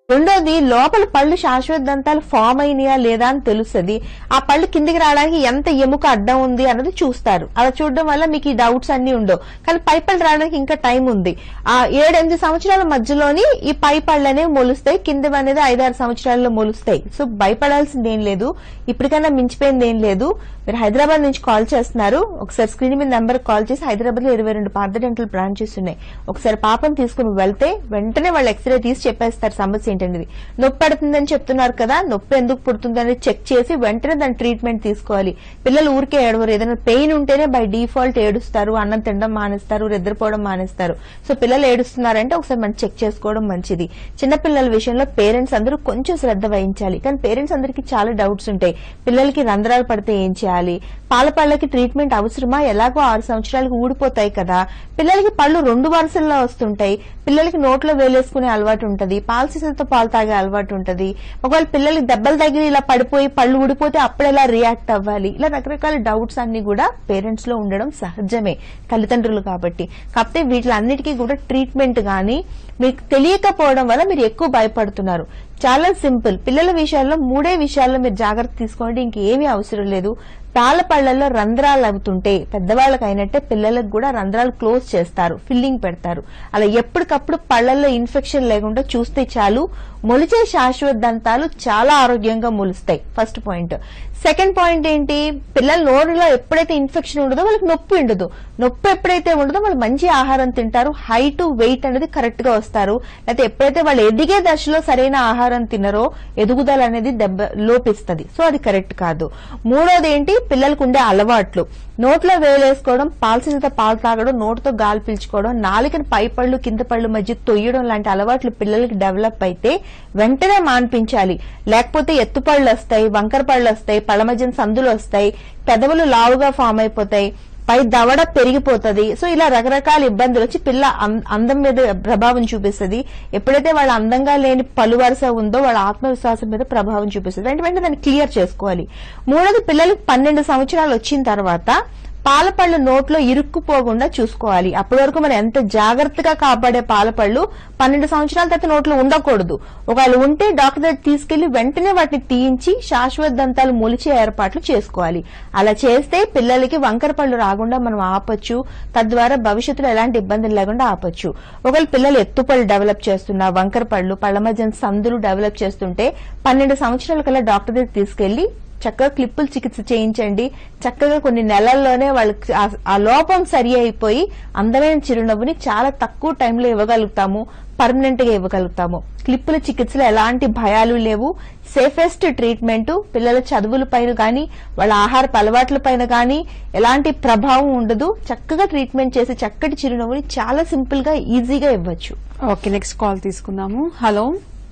రెండోది లోపల పళ్ళు శాశ్వత దంతాలు ఫామ్ అయినాయా లేదా అని తెలుస్తుంది ఆ పళ్ళు కిందికి రావడానికి ఎంత ఎముక అడ్డం ఉంది అన్నది చూస్తారు అలా చూడడం వల్ల మీకు ఈ డౌట్స్ అన్ని ఉండవు కానీ పై పళ్ళు రావడానికి ఇంకా టైం ఉంది ఆ ఏడెనిమిది సంవత్సరాల మధ్యలోని ఈ పై పళ్ళు అనేవి మొలుస్తాయి కింద అనేది ఐదారు సంవత్సరాల్లో మొలుస్తాయి సో భయపడాల్సింది ఏం లేదు ఇప్పటికైనా మించిపోయింది ఏం లేదు మీరు హైదరాబాద్ నుంచి కాల్ చేస్తున్నారు ఒకసారి స్క్రీన్ మీద నెంబర్ కాల్ చేసి హైదరాబాద్ లో ఇరవై రెండు పాత డెంటల్ బ్రాంచెస్ ఉన్నాయి ఒకసారి పాపం తీసుకుని వెళ్తే వెంటనే వాళ్ళు ఎక్స్రే తీసి చెప్పేస్తారు సమస్య ఏంటనేది నొప్పి పడుతుందని చెప్తున్నారు కదా నొప్పి ఎందుకు పుడుతుంది అనేది చెక్ చేసి వెంటనే దాని ట్రీట్మెంట్ తీసుకోవాలి పిల్లలు ఊరికే ఏడవరు ఏదైనా పెయిన్ ఉంటేనే బై డిఫాల్ట్ ఏడుస్తారు అన్నం తినడం మానేస్తారు నిద్రపోవడం మానేస్తారు సో పిల్లలు ఏడుస్తున్నారంటే ఒకసారి మనం చెక్ చేసుకోవడం మంచిది చిన్న పిల్లల విషయంలో పేరెంట్స్ అందరూ కొంచెం శ్రద్ధ వహించాలి కానీ పేరెంట్స్ అందరికీ చాలా డౌట్స్ ఉంటాయి పిల్లలకి రంధ్రాలు పడితే ఏం చేయాలి పాల పళ్ళకి ట్రీట్మెంట్ అవసరమా ఎలాగో ఆరు సంవత్సరాలకు ఊడిపోతాయి కదా పిల్లలకి పళ్ళు రెండు వరుసల్లో వస్తుంటాయి పిల్లలకి నోట్లో వేలేసుకునే అలవాటు ఉంటది పాల సీసాలతో పాలు తాగే అలవాటు ఉంటది ఒకవేళ పిల్లలకి దెబ్బలు తగిలి ఇలా పడిపోయి పళ్ళు ఊడిపోతే అప్పుడు ఎలా రియాక్ట్ అవ్వాలి ఇలా రకరకాల డౌట్స్ అన్ని కూడా పేరెంట్స్ లో ఉండడం సహజమే తల్లిదండ్రులు కాబట్టి కాకపోతే వీటిలన్నిటికీ కూడా ట్రీట్మెంట్ గానీ మీకు తెలియకపోవడం వల్ల మీరు ఎక్కువ భయపడుతున్నారు చాలా సింపుల్ పిల్లల విషయాల్లో మూడే విషయాల్లో మీరు జాగ్రత్త తీసుకోండి ఇంకేమీ అవసరం లేదు పాల పళ్లలో రంధ్రాలు అవుతుంటే పెద్దవాళ్ళకి అయినట్టే పిల్లలకు కూడా రంధ్రాలు క్లోజ్ చేస్తారు ఫిల్లింగ్ పెడతారు అలా ఎప్పటికప్పుడు పళ్లలో ఇన్ఫెక్షన్ లేకుండా చూస్తే చాలు మొలిచే శాశ్వత దంతాలు చాలా ఆరోగ్యంగా మొలుస్తాయి ఫస్ట్ పాయింట్ సెకండ్ పాయింట్ ఏంటి పిల్లల నోరులో ఎప్పుడైతే ఇన్ఫెక్షన్ ఉండదో వాళ్ళకి నొప్పి ఉండదు నొప్పి ఎప్పుడైతే ఉండదో వాళ్ళు మంచి ఆహారం తింటారు హైట్ వెయిట్ అనేది కరెక్ట్ గా వస్తారు లేకపోతే ఎప్పుడైతే వాళ్ళు ఎదిగే దశలో సరైన ఆహారం తినరో ఎదుగుదల అనేది దెబ్బ లోపిస్తుంది సో అది కరెక్ట్ కాదు మూడోది ఏంటి పిల్లలకు ఉండే అలవాట్లు నోట్లో వేలేసుకోవడం పాల్సినంత పాలు తాగడం నోటితో గాలి పీల్చుకోవడం నాలుకని పై పళ్ళు కింద పళ్ళు మధ్య తొయ్యడం లాంటి అలవాట్లు పిల్లలకి డెవలప్ అయితే వెంటనే మాన్పించాలి లేకపోతే ఎత్తుపళ్ళు వస్తాయి వంకర పళ్ళు వస్తాయి పళ్ళ మధ్యన సందులు వస్తాయి పెదవులు లావుగా ఫామ్ అయిపోతాయి పై దవడ పెరిగిపోతది సో ఇలా రకరకాల ఇబ్బందులు వచ్చి పిల్ల అం- అందం మీద ప్రభావం చూపిస్తుంది ఎప్పుడైతే వాళ్ళ అందంగా లేని పలు వరుస ఉందో వాళ్ళ ఆత్మవిశ్వాసం మీద ప్రభావం చూపిస్తుంది వెంట వెంటనే దాన్ని క్లియర్ చేసుకోవాలి మూడోది పిల్లలకి పన్నెండు సంవత్సరాలు వచ్చిన తర్వాత పాలపళ్ళు నోట్లో ఇరుక్కుపోకుండా చూసుకోవాలి అప్పటి వరకు మనం ఎంత జాగ్రత్తగా కాపాడే పాలపళ్ళు పన్నెండు సంవత్సరాల తర్వాత నోట్లో ఉండకూడదు ఒకవేళ ఉంటే డాక్టర్ దగ్గర తీసుకెళ్లి వెంటనే వాటిని తీయించి శాశ్వత దంతాలు మొలిచే ఏర్పాట్లు చేసుకోవాలి అలా చేస్తే పిల్లలకి వంకర పళ్ళు రాకుండా మనం ఆపొచ్చు తద్వారా భవిష్యత్తులో ఎలాంటి ఇబ్బందులు లేకుండా ఆపొచ్చు ఒకవేళ పిల్లలు ఎత్తుపళ్ళు డెవలప్ చేస్తున్నా వంకర పళ్ళు పళ్ళ మధ్య సందులు డెవలప్ చేస్తుంటే పన్నెండు సంవత్సరాల కల్లా డాక్టర్ దగ్గర తీసుకెళ్లి చక్కగా క్లిప్పులు చికిత్స చేయించండి చక్కగా కొన్ని నెలల్లోనే వాళ్ళకి ఆ- ఆ లోపం సరి అయిపోయి అందమైన చిరునవ్వుని చాలా తక్కువ టైంలో ఇవ్వగలుగుతాము పర్మనెంట్ గా ఇవ్వగలుగుతాము క్లిప్పుల చికిత్సలో ఎలాంటి భయాలు లేవు సేఫెస్ట్ ట్రీట్మెంట్ పిల్లల చదువుల పైన గాని వాళ్ళ ఆహారపు అలవాట్ల పైన గాని ఎలాంటి ప్రభావం ఉండదు చక్కగా ట్రీట్మెంట్ చేసి చక్కటి చిరునవ్వుని చాలా సింపుల్ గా ఈజీగా ఇవ్వచ్చు ఓకే నెక్స్ట్ కాల్ తీసుకుందాము హలో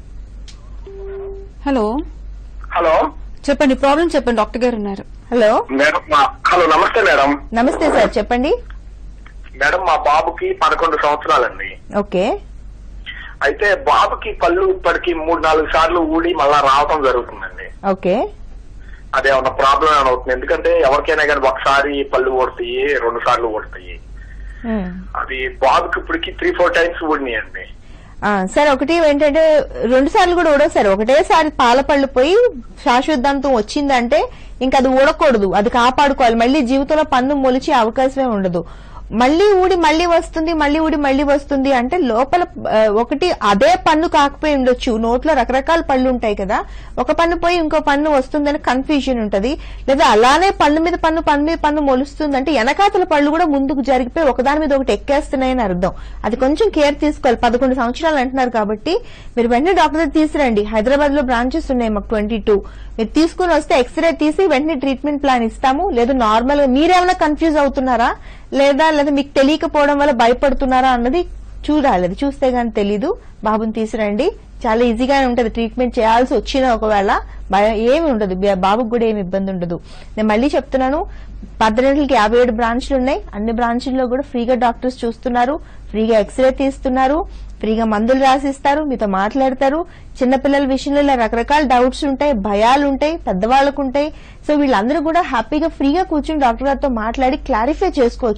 హలో హలో చెప్పండి ప్రాబ్లం చెప్పండి డాక్టర్ గారు ఉన్నారు హలో మేడం మా- హలో నమస్తే మేడం నమస్తే సార్ చెప్పండి మేడం మా బాబుకి పదకొండు సంవత్సరాలండి ఓకే అయితే బాబుకి పళ్ళు ఇప్పటికి మూడు నాలుగు సార్లు ఊడి మళ్ళా రావటం జరుగుతుందండి ఓకే అదే ఏమన్నా ప్రాబ్లం ఏమైనా అవుతుంది ఎందుకంటే ఎవరికైనా కానీ ఒకసారి పళ్ళు ఊడతాయి రెండు సార్లు ఊడతాయి ఉమ్. అది బాబుకి ఇప్పటికి త్రీ ఫోర్ టైమ్స్ ఊడినాయండి ఆ, సార్ ఒకటి ఏంటంటే రెండు సార్లు కూడా ఊడవు సార్ ఒకటేసారి పాల పళ్ళు పోయి శాశ్వతాంతం వచ్చిందంటే ఇంకా అది ఊడకూడదు అది కాపాడుకోవాలి మళ్ళీ జీవితంలో పన్ను మొలిచే అవకాశమే ఉండదు మళ్ళీ ఊడి మళ్ళీ వస్తుంది మళ్ళీ ఊడి మళ్ళీ వస్తుంది అంటే లోపల ఆ, ఒకటి అదే పన్ను కాకపోయి ఉండొచ్చు నోట్లో రకరకాల పళ్ళు ఉంటాయి కదా ఒక పన్ను పోయి ఇంకో పన్ను వస్తుందని కన్ఫ్యూజన్ ఉంటది లేదా అలానే పన్ను మీద పన్ను పన్ను మీద పన్ను మొలుస్తుందంటే వెనకాతల పళ్ళు కూడా ముందుకు జరిగిపోయి ఒకదాని మీద ఒకటి ఎక్కేస్తున్నాయని అర్థం అది కొంచెం కేర్ తీసుకోవాలి పదకొండు సంవత్సరాలు అంటున్నారు కాబట్టి మీరు వెంటనే డాక్టర్ దగ్గర తీసుకురండి హైదరాబాద్ లో బ్రాంచెస్ ఉన్నాయి మాకు ట్వంటీ టూ మీరు తీసుకుని వస్తే ఎక్స్రే తీసి వెంటనే ట్రీట్మెంట్ ప్లాన్ ఇస్తాము లేదు నార్మల్ గా మీరేమైనా కన్ఫ్యూజ్ అవుతున్నారా లేదా లేదా మీకు తెలియకపోవడం వల్ల భయపడుతున్నారా అన్నది చూడాలి అది చూస్తే గానీ తెలీదు బాబుని తీసురండి చాలా ఈజీగానే ఉంటది ట్రీట్మెంట్ చేయాల్సి వచ్చినా ఒకవేళ భయం ఏమి ఉండదు బా- బాబుకి కూడా ఏమి ఇబ్బంది ఉండదు నేను మళ్ళీ చెప్తున్నాను పద్దెనిమిదికి యాభై ఏడు బ్రాంచ్లు ఉన్నాయి అన్ని బ్రాంచ్ల్లో కూడా ఫ్రీగా డాక్టర్స్ చూస్తున్నారు ఫ్రీగా ఎక్స్రే తీస్తున్నారు ఫ్రీగా మందులు రాసిస్తారు మీతో మాట్లాడతారు చిన్నపిల్లల విషయంలో ఇలా రకరకాల డౌట్స్ ఉంటాయి భయాలు ఉంటాయి పెద్దవాళ్ళకు ఉంటాయి సో వీళ్ళందరూ కూడా హ్యాపీగా ఫ్రీగా కూర్చుని డాక్టర్ గారితో మాట్లాడి క్లారిఫై చేసుకోవచ్చు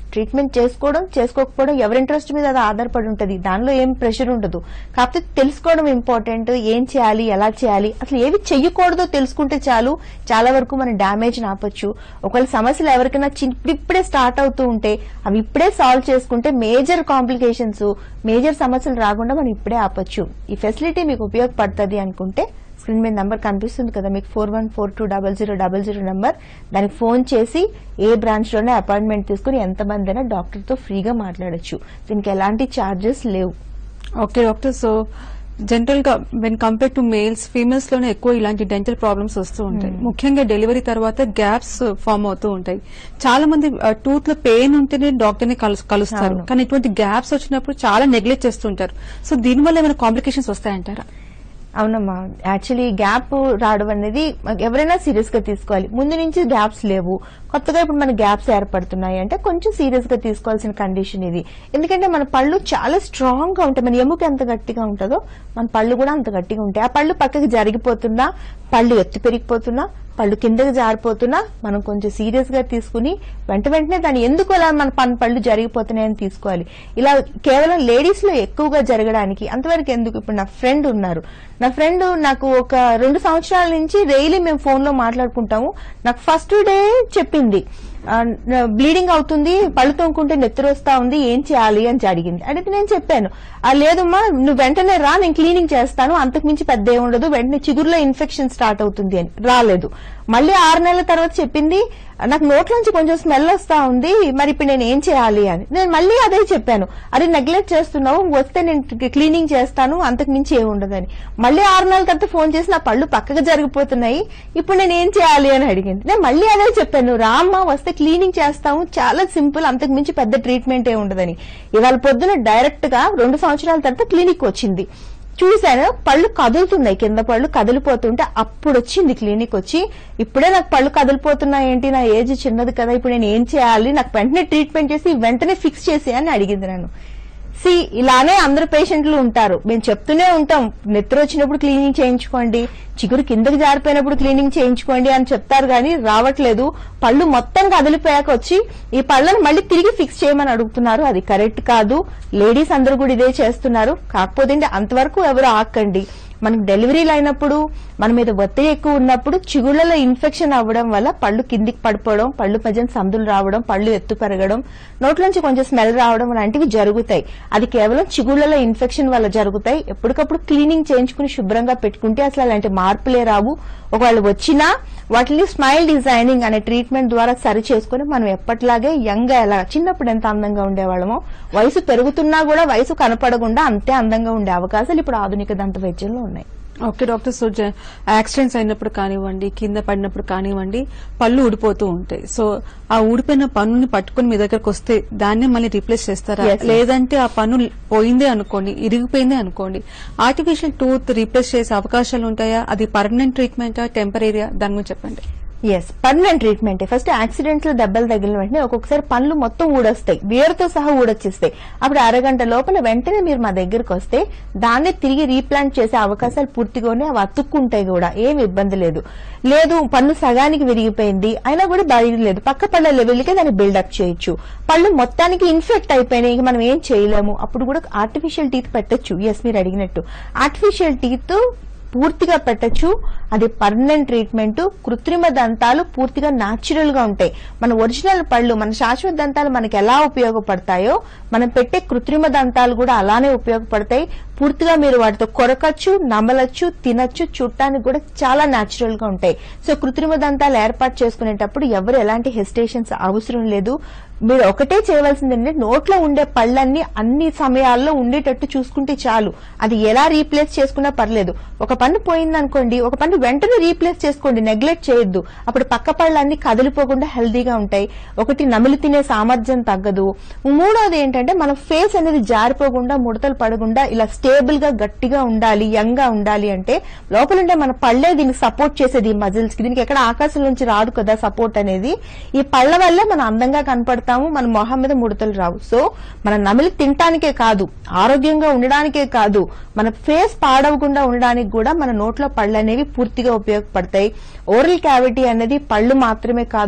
ట్రీట్మెంట్ చేసుకోవడం చేసుకోకపోవడం ఎవరి ఇంట్రెస్ట్ మీద అది ఆధారపడి ఉంటుంది దానిలో ఏం ప్రెషర్ ఉండదు కాకపోతే తెలుసుకోవడం ఇంపార్టెంట్ ఏం చేయాలి ఎలా చేయాలి అసలు ఏవి చెయ్యకూడదో తెలుసుకుంటే చాలు చాలా వరకు మన డ్యామేజ్ ఆపొచ్చు ఒకవేళ సమస్యలు ఎవరికైనా చిన్న- ఇప్పుడిప్పుడే స్టార్ట్ అవుతూ ఉంటే అవి ఇప్పుడే సాల్వ్ చేసుకుంటే మేజర్ కాంప్లికేషన్స్ మేజర్ సమస్యలు రాకుండా మనం ఇప్పుడే ఆపొచ్చు ఈ ఫెసిలిటీ మీకు ఉపయోగపడుతుంది అనుకుంటే స్క్రీన్ మీద నంబర్ కనిపిస్తుంది కదా మీకు four one four two double zero double zero number దానికి ఫోన్ చేసి ఏ బ్రాంచ్ లోనే అపాయింట్మెంట్ తీసుకుని ఎంతమంది అయినా డాక్టర్ తో ఫ్రీగా మాట్లాడొచ్చు దీనికి ఎలాంటి ఛార్జెస్ లేవు ఓకే డాక్టర్ సో జనరల్ గా when compare to males females లోనే ఎక్కువ ఇలాంటి డెంటల్ ప్రాబ్లమ్స్ వస్తూ ఉంటాయి ముఖ్యంగా డెలివరీ తర్వాత గ్యాప్స్ ఫామ్ అవుతూ ఉంటాయి చాలా మంది టూత్ లో పెయిన్ ఉంటేనే డాక్టర్ ని కలుస్తారు అవును. కానీ ఇటువంటి గ్యాప్స్ వచ్చినప్పుడు చాలా నెగ్లెక్ట్ చేస్తుంటారు సో దీనివల్ల ఏమైనా కాంప్లికేషన్స్ వస్తాయంటారా అవునమ్మా యాక్చువల్లీ గ్యాప్ రావడం అనేది ఎవరైనా సీరియస్ గా తీసుకోవాలి ముందు నుంచి గ్యాప్స్ లేవు కొత్తగా ఇప్పుడు మన గ్యాప్స్ ఏర్పడుతున్నాయి అంటే కొంచెం సీరియస్ గా తీసుకోవాల్సిన కండిషన్ ఇది ఎందుకంటే మన పళ్ళు చాలా స్ట్రాంగ్ గా ఉంటాయి మన ఎముక ఎంత గట్టిగా ఉంటుందో మన పళ్ళు కూడా అంత గట్టిగా ఉంటాయి ఆ పళ్ళు పక్కకి జరిగిపోతున్నా పళ్ళు ఎత్తు పెరిగిపోతున్నా పళ్ళు కిందకి జారిపోతున్నా మనం కొంచెం సీరియస్ గా తీసుకుని వెంట వెంటనే దాన్ని ఎందుకు అలా మన పన్ పళ్ళు జరిగిపోతున్నాయని తీసుకోవాలి ఇలా కేవలం లేడీస్ లో ఎక్కువగా జరగడానికి అంతవరకు ఎందుకు ఇప్పుడు నా ఫ్రెండ్ ఉన్నారు నా ఫ్రెండ్ నాకు ఒక రెండు సంవత్సరాల నుంచి డైలీ మేము ఫోన్ లో మాట్లాడుకుంటాము నాకు ఫస్ట్ డే చెప్పింది బ్లీడింగ్ అవుతుంది పళ్ళు తోముకుంటే నెత్తురు వస్తా ఉంది ఏం చేయాలి అని అడిగింది అడిగితే నేను చెప్పాను "ఆ, లేదమ్మా నువ్వు వెంటనే రా నేను క్లీనింగ్ చేస్తాను అంతకు మించి పెద్ద ఏం ఉండదు వెంటనే చిగురులో ఇన్ఫెక్షన్ స్టార్ట్ అవుతుంది అని రాలేదు మళ్ళీ ఆరు నెలల తర్వాత చెప్పింది నాకు నోట్లోంచి కొంచెం స్మెల్ వస్తా ఉంది మరి ఇప్పుడు నేను ఏం చేయాలి అని నేను మళ్ళీ అదే చెప్పాను అది నెగ్లెక్ట్ చేస్తున్నావు వస్తే నేను క్లీనింగ్ చేస్తాను అంతకు మించి ఏమి ఉండదని మళ్ళీ ఆరు నెలల తర్వాత ఫోన్ చేసి నా పళ్ళు పక్కకు జరిగిపోతున్నాయి ఇప్పుడు నేను ఏం చేయాలి అని అడిగింది నేను మళ్ళీ అదే చెప్పాను రామ్మ వస్తే క్లీనింగ్ చేస్తాము చాలా సింపుల్ అంతకు మించి పెద్ద ట్రీట్మెంట్ ఏ ఉండదని ఇవాళ పొద్దున డైరెక్ట్ గా రెండు సంవత్సరాల తర్వాత క్లినిక్ వచ్చింది చూశాను పళ్ళు కదులుతున్నాయి కింద పళ్ళు కదిలిపోతుంటే అప్పుడు వచ్చింది క్లినిక్ వచ్చి ఇప్పుడే నాకు పళ్ళు కదిలిపోతున్నాయి ఏంటి నా ఏజ్ చిన్నది కదా ఇప్పుడు నేను ఏం చేయాలి నాకు వెంటనే ట్రీట్మెంట్ చేసి వెంటనే ఫిక్స్ చేసి అని అడిగింది నన్ను సి ఇలానే అందరు పేషెంట్లు ఉంటారు మేము చెప్తూనే ఉంటాం నిద్ర వచ్చినప్పుడు క్లీనింగ్ చేయించుకోండి చిగురు కిందకి జారిపోయినప్పుడు క్లీనింగ్ చేయించుకోండి అని చెప్తారు కానీ రావట్లేదు పళ్ళు మొత్తం కదిలిపోయాక వచ్చి ఈ పళ్ళను మళ్ళీ తిరిగి ఫిక్స్ చేయమని అడుగుతున్నారు అది కరెక్ట్ కాదు లేడీస్ అందరూ కూడా ఇదే చేస్తున్నారు కాకపోతే ఏంటి అంతవరకు ఎవరు ఆకండి మనకు డెలివరీలు అయినప్పుడు మన మీద ఒత్తిడి ఎక్కువ ఉన్నప్పుడు చిగుళ్లలో ఇన్ఫెక్షన్ అవ్వడం వల్ల పళ్ళు కిందికి పడిపోవడం పళ్ళు మధ్యన సందులు రావడం పళ్ళు ఎత్తు పెరగడం నోట్లోంచి కొంచెం స్మెల్ రావడం లాంటివి జరుగుతాయి అది కేవలం చిగుళ్లలో ఇన్ఫెక్షన్ వల్ల జరుగుతాయి ఎప్పటికప్పుడు క్లీనింగ్ చేయించుకుని శుభ్రంగా పెట్టుకుంటే అసలు అలాంటి మార్పులే రావు ఒకవేళ వచ్చినా వాటిని స్మైల్ డిజైనింగ్ అనే ట్రీట్మెంట్ ద్వారా సరి చేసుకుని మనం ఎప్పటిలాగే యంగ్ గా ఎలా చిన్నప్పుడు ఎంత అందంగా ఉండేవాళ్ళమో వయసు పెరుగుతున్నా కూడా వయసు కనపడకుండా అంతే అందంగా ఉండే అవకాశాలు ఇప్పుడు ఆధునిక దంత వైద్యంలో ఉన్నాయి ఓకే డాక్టర్ సో జ- యాక్సిడెంట్స్ అయినప్పుడు కానివ్వండి కింద పడినప్పుడు కానివ్వండి పళ్ళు ఊడిపోతూ ఉంటాయి సో ఆ ఊడిపోయిన పన్నుని పట్టుకుని మీ దగ్గరకు వస్తే దాన్ని మళ్ళీ రీప్లేస్ చేస్తారా Yes, yes. లేదంటే ఆ పన్ను పోయిందే అనుకోండి ఇరిగిపోయిందే అనుకోండి ఆర్టిఫిషియల్ టూత్ రీప్లేస్ చేసే అవకాశాలు ఉంటాయా అది పర్మనెంట్ ట్రీట్మెంటా టెంపరీయా దాని గురించి చెప్పండి yes permanent treatment first accidents లో దెబ్బలు తగిలిన వెంటనే ఒక్కొక్కసారి పనులు మొత్తం ఊడొస్తాయి వేరుతో సహా ఊడొచ్చేస్తాయి అప్పుడు అరగంట లోపల వెంటనే మీరు మా దగ్గరకు వస్తే దాన్ని తిరిగి రీప్లాంట్ చేసే అవకాశాలు పూర్తిగా ఉన్నాయి అవి అతుక్కుంటాయి కూడా ఏం ఇబ్బంది లేదు లేదు పన్ను సగానికి విరిగిపోయింది అయినా కూడా లేదు పక్క పళ్ళ లెవెల్కే దాన్ని బిల్డప్ చేయొచ్చు పళ్ళు మొత్తానికి ఇన్ఫెక్ట్ అయిపోయినాయి ఇంక మనం ఏం చేయలేము అప్పుడు కూడా ఆర్టిఫిషియల్ టీత్ పెట్టొచ్చు ఎస్ మీరు అడిగినట్టు ఆర్టిఫిషియల్ టీత్ పూర్తిగా పెట్టొచ్చు అది పర్మనెంట్ ట్రీట్మెంట్ కృత్రిమ దంతాలు పూర్తిగా నాచురల్ గా ఉంటాయి మన ఒరిజినల్ పళ్ళు మన శాశ్వత దంతాలు మనకి ఎలా ఉపయోగపడతాయో మనం పెట్టే కృత్రిమ దంతాలు కూడా అలానే ఉపయోగపడతాయి పూర్తిగా మీరు వాటితో కొరకచ్చు నమలచ్చు తినచ్చు చూడటానికి కూడా చాలా నాచురల్ గా ఉంటాయి సో కృత్రిమ దంతాలు ఏర్పాటు చేసుకునేటప్పుడు ఎవరు ఎలాంటి హెసిటేషన్స్ అవసరం లేదు మీరు ఒకటే చేయవలసింది ఏంటంటే నోట్లో ఉండే పళ్ళన్నీ అన్ని సమయాల్లో ఉండేటట్టు చూసుకుంటే చాలు అది ఎలా రీప్లేస్ చేసుకున్నా పర్లేదు ఒక పన్ను పోయిందనుకోండి ఒక పన్ను వెంటనే రీప్లేస్ చేసుకోండి నెగ్లెక్ట్ చేయొద్దు అప్పుడు పక్క పళ్ళన్నీ కదిలిపోకుండా హెల్దీగా ఉంటాయి ఒకటి నమిలి తినే సామర్థ్యం తగ్గదు మూడోది ఏంటంటే మన ఫేస్ అనేది జారిపోకుండా ముడతలు పడకుండా ఇలా స్టేబుల్ గా గట్టిగా ఉండాలి యంగ్ గా ఉండాలి అంటే లోపల ఉండే మన పళ్ళే దీనికి సపోర్ట్ చేసేది ఈ మజిల్స్ కి దీనికి ఎక్కడ ఆకాశం నుంచి రాదు కదా సపోర్ట్ అనేది ఈ పళ్ళ వల్లే మనం అందంగా కనపడతాము మన మొహం మీద ముడతలు రావు సో మన నమిలి తినటానికే కాదు ఆరోగ్యంగా ఉండడానికే కాదు మన ఫేస్ పాడవకుండా ఉండడానికి కూడా మన నోట్లో పళ్ళు అనేవి పూర్తిగా ఉపయోగపడతాయి ఓరల్ క్యావిటీ అనేది పళ్ళు మాత్రమే కాదు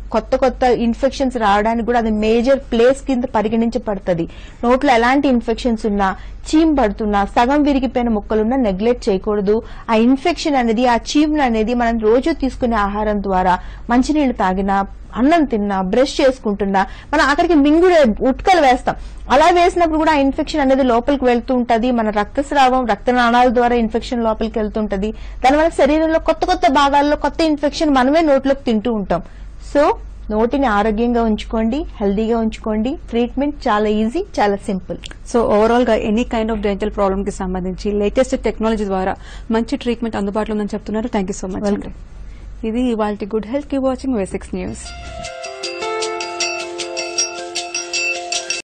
కొత్త కొత్త ఇన్ఫెక్షన్స్ రావడానికి కూడా అది మేజర్ ప్లేస్ కింద పరిగణించబడుతుంది నోట్లో ఎలాంటి ఇన్ఫెక్షన్స్ ఉన్నా చీమ్ పడుతున్నా సగం విరిగిపోయిన ముక్కలున్నా నెగ్లెక్ట్ చేయకూడదు ఆ ఇన్ఫెక్షన్ అనేది ఆ చీమ్ అనేది మనం రోజు తీసుకునే ఆహారం ద్వారా మంచినీళ్లు తాగినా అన్నం తిన్నా బ్రష్ చేసుకుంటున్నా మనం అక్కడికి మింగుడు ఉట్కలు వేస్తాం అలా వేసినప్పుడు కూడా ఆ ఇన్ఫెక్షన్ అనేది లోపలికి వెళ్తూ ఉంటది మన రక్తస్రావం రక్తనాళాల ద్వారా ఇన్ఫెక్షన్ లోపలికి వెళ్తుంటది దానివల్ల శరీరంలో కొత్త కొత్త భాగాల్లో కొత్త ఇన్ఫెక్షన్ మనమే నోట్లోకి తింటూ ఉంటాం సో నోటిని ఆరోగ్యంగా ఉంచుకోండి హెల్దీగా ఉంచుకోండి ట్రీట్మెంట్ చాలా ఈజీ చాలా సింపుల్ సో ఓవరాల్ గా any kind of dental problem కి సంబంధించి లేటెస్ట్ టెక్నాలజీ ద్వారా మంచి ట్రీట్మెంట్ అందుబాటులో ఉందని చెప్తున్నారు thank you so much Welcome. ఇది ఇవాళ గుడ్ హెల్త్ కి వాచింగ్ వేసిక్స్ న్యూస్